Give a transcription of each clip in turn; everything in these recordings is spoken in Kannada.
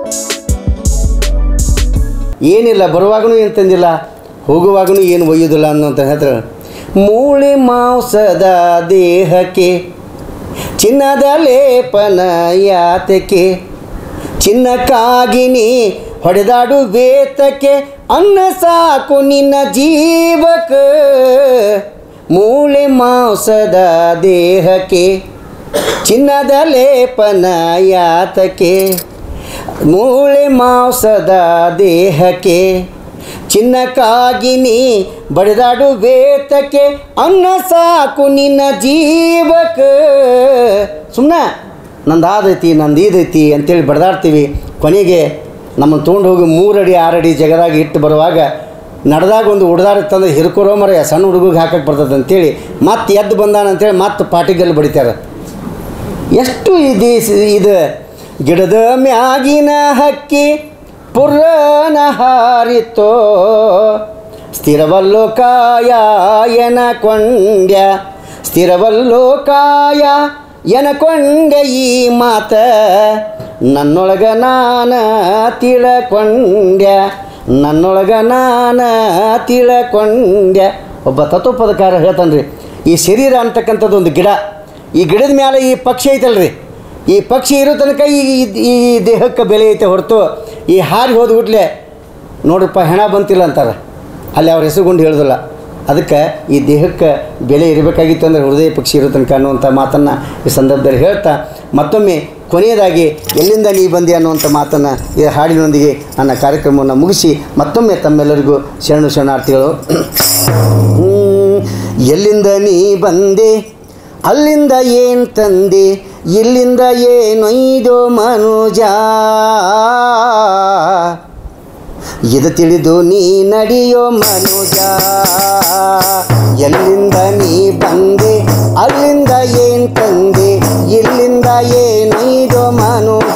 ಏನಿಲ್ಲ ಬರುವಾಗೂ ಏನು ತಂದಿಲ್ಲ ಹೋಗುವಾಗೂ ಏನು ಒಯ್ಯೋದಿಲ್ಲ ಅನ್ನೋಂತ ಹೇಳ್ತಾರೆ ಮೂಳೆ ಮಾಂಸದ ದೇಹಕ್ಕೆ ಚಿನ್ನದ ಲೇಪನ ಯಾತಕ್ಕೆ ಚಿನ್ನಕ್ಕಾಗಿ ನೀ ಹೊಡೆದಾಡು ಬೇತಕ್ಕೆ ಅನ್ನ ಸಾಕು ನಿನ್ನ ಜೀವಕ ಮೂಳೆ ಮಾಂಸದ ದೇಹಕ್ಕೆ ಚಿನ್ನದ ಲೇಪನ ಯಾತಕ್ಕೆ ಮೂಳೆ ಮಾಂಸದ ದೇಹಕ್ಕೆ ಚಿನ್ನಕ್ಕಾಗಿ ನೀ ಬಡಿದಾಡು ಬೇತಕ್ಕೆ ಅನ್ನ ಸಾಕು ನಿನ್ನ ಜೀವಕ ಸುಮ್ಮನೆ ನಂದು ಆದೈತಿ ನಂದು ಇದೈತಿ ಅಂತೇಳಿ ಬಡ್ದಾಡ್ತೀವಿ ಕೊನೆಗೆ ನಮ್ಮನ್ನು ತೊಗೊಂಡು ಹೋಗಿ ಮೂರಡಿ ಆರಡಿ ಜಗದಾಗ ಇಟ್ಟು ಬರುವಾಗ ನಡೆದಾಗ ಒಂದು ಉಡ್ದಾಡುತ್ತಂದ್ರೆ ಹಿರ್ಕೊರೋ ಮರ ಸಣ್ಣ ಹುಡುಗಿಗೆ ಹಾಕಕ್ಕೆ ಬರ್ತದೆ ಅಂತೇಳಿ ಮತ್ತೆ ಎದ್ದು ಬಂದಾನ ಅಂತೇಳಿ ಮತ್ತೆ ಪಾಟಿಗಲ್ಲಿ ಬಡಿತಾರೆ ಎಷ್ಟು ಇದು ಇದು ಗಿಡದ ಮ್ಯಾಗಿನ ಹಕ್ಕಿ ಪುರ್ರನ ಹಾರಿತೋ ಸ್ಥಿರವಲ್ಲೋ ಕಾಯ ಎನ ಕೊಂಡ್ಯ ಸ್ಥಿರವಲ್ಲೋ ಕಾಯ ಎನ ಕೊಂಡ್ಯ ಈ ಮಾತ ನನ್ನೊಳಗ ನಾನ ತಿಳಕೊಂಡ್ಯ ನನ್ನೊಳಗ ನಾನ ತಿಳಕೊಂಡ್ಯ ಒಬ್ಬ ತತ್ವಪದಕಾರ ಹೇಳ್ತಾನೆ ರೀ ಈ ಶರೀರ ಅಂತಕ್ಕಂಥದ್ದು ಒಂದು ಗಿಡ ಈ ಗಿಡದ ಮೇಲೆ ಈ ಪಕ್ಷಿ ಐತಲ್ರಿ ಈ ಪಕ್ಷಿ ಇರೋ ತನಕ ಈ ಈ- ಈ ದೇಹಕ್ಕೆ ಬೆಲೆ ಐತೆ ಹೊರತು ಈ ಹಾರಿ ಹೋದ್ಬಿಟ್ಲೆ ನೋಡ್ರಪ್ಪ ಹೆಣ ಬಂತಿಲ್ಲ ಅಂತಾರೆ ಅಲ್ಲಿ ಅವ್ರ ಹೆಸರುಗೊಂಡು ಹೇಳೋದಿಲ್ಲ ಅದಕ್ಕೆ ಈ ದೇಹಕ್ಕೆ ಬೆಲೆ ಇರಬೇಕಾಗಿತ್ತು ಅಂದರೆ ಹೃದಯ ಪಕ್ಷಿ ಇರೋ ತನಕ ಅನ್ನುವಂಥ ಮಾತನ್ನು ಈ ಸಂದರ್ಭದಲ್ಲಿ ಹೇಳ್ತಾ ಮತ್ತೊಮ್ಮೆ ಕೊನೆಯದಾಗಿ ಎಲ್ಲಿಂದ ನೀ ಬಂದೆ ಅನ್ನುವಂಥ ಮಾತನ್ನು ಈ ಹಾಡಿನೊಂದಿಗೆ ನನ್ನ ಕಾರ್ಯಕ್ರಮವನ್ನು ಮುಗಿಸಿ ಮತ್ತೊಮ್ಮೆ ತಮ್ಮೆಲ್ಲರಿಗೂ ಶರಣು ಶರಣಾರ್ಥಿಗಳು ಹ್ಮ್, ಎಲ್ಲಿಂದ ನೀ ಬಂದೆ ಅಲ್ಲಿಂದ ಏನು ತಂದೆ ಇಲ್ಲಿಂದ ಏನೊಯ್ದೋ ಮನುಜ ಇದು ತಿಳಿದು ನೀ ನಡೆಯೋ ಮನುಜ ಎಲ್ಲಿಂದ ನೀ ಬಂದೆ ಅಲ್ಲಿಂದ ಏನು ತಂದೆ ಇಲ್ಲಿಂದ ಏನೊಯ್ದೋ ಮನುಜ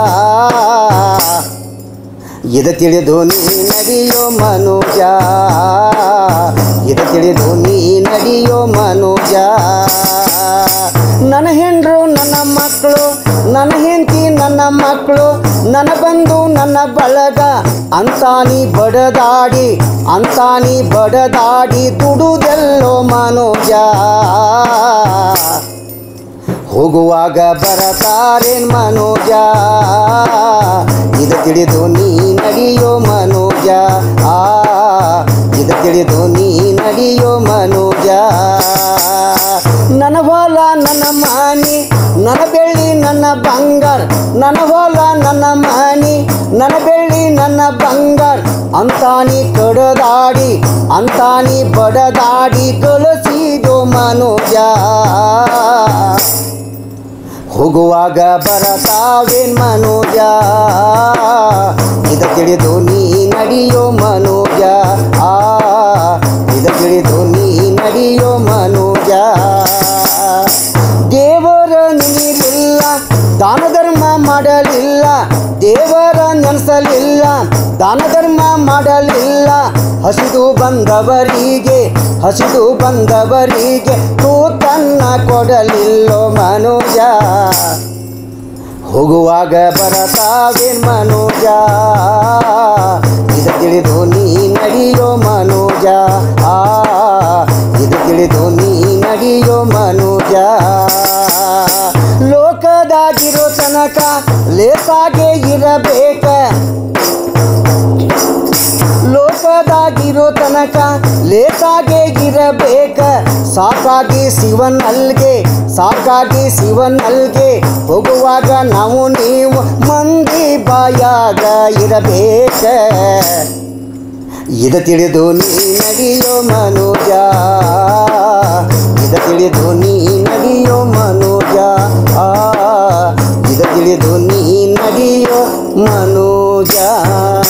ಇದು ತಿಳಿದು ನೀ ನಡೆಯೋ ಮನುಜ ಇದು ತಿಳಿದು ನೀ ನಡೆಯೋ ಮನುಜ ನನ್ನ ಹೆಂಡ್ರು ನನ್ನ ಮಕ್ಕಳು ನನ್ನ ಹೆಂಡತಿ ನನ್ನ ಮಕ್ಕಳು ನನ್ನ ಬಂಧು ನನ್ನ ಬಳಗ ಅಂತಾನಿ ಬಡದಾಡಿ ಅಂತಾನಿ ಬಡದಾಡಿ ದುಡುದೆಲ್ಲೋ ಮನುಜ ಹೋಗುವಾಗ ಬರತಾರೇನ್ ಮನೋಜ ಇದು ತಿಳಿದು ನೀ ನಡೆಯೋ ಮನೋಜ ಆ ಇದು ತಿಳಿದು ನೀ ನಡೆಯೋ ಮನೋಜ ನನ್ನ ಹೊಲ ನನ್ನ ಮಾನಿ ನನ್ನ ಬೆಳ್ಳಿ ನನ್ನ ಬಂಗಾರ ನನ್ನ ಹೊಲ ನನ್ನ ಮಾನಿ ನನ್ನ ಬೆಳ್ಳಿ ನನ್ನ ಬಂಗಾರ ಅಂತಾನಿ ಕಡದಾಡಿ ಅಂತಾನಿ ಬಡದಾಡಿ ಕಳಿಸಿದೋ ಮನೋಜ ಹೋಗುವಾಗ ಬರತಾವೇನ್ ಮನೋಜ ಇದ ತಿಳಿದು ನೀ ನಡೆಯೋ ಮನೋಜ ಆ ಇದ ತಿಳಿದು ನೀ ನಡೆಯೋ ಮನೋಜ ದೇವರ ನೀರಿಲ್ಲ ದಾನ ಧರ್ಮ ಮಾಡಲಿಲ್ಲ ದೇವರ ನೆನೆಸಲಿಲ್ಲ ದಾನ ಧರ್ಮ ಮಾಡಲಿಲ್ಲ ಹಸಿದು ಬಂದವರಿಗೆ ಹಸಿದು ಬಂದವರಿಗೆ ತೂತನ್ನ ಕೊಡಲಿಲ್ಲೋ ಮನೋಜ ಹೋಗುವಾಗ ಬರತಾವೇನ್ ಮನೋಜ ಇದು ತಿಳಿದು ನೀ ನಡೆಯೋ ಮನೋಜ ಆ ಇದು ತಿಳಿದು ನೀ ನಡೆಯೋ ಮನೋಜ ಲೋಕದಾಗಿರೋ ತನಕ ಲೇಸಾಗೆ ಇರಬೇಕ ಲೋಕದಾಗಿರೋ ತನಕ ಲೇಸಾಗೆ ಇರಬೇಕ ಸಾಕಾಗಿ ಶಿವನಲ್ಗೆ ಸಾಕಾಗಿ ಶಿವನಲ್ಗೆ ಹೋಗುವಾಗ ನಾವು ನೀವು ಮಂದಿ ಬಾಯಾಗ ಇರಬೇಕ ಇದ ತಿಳಿದು ನೀ ನಡೆಯೋ ಮನೋಜ ಇದ ತಿಳಿದು ನೀ ನಡೆಯೋ ಮನೋಜ ಆ ಇದ ತಿಳಿದು ನೀ ನಡೆಯೋ ಮನೋಜ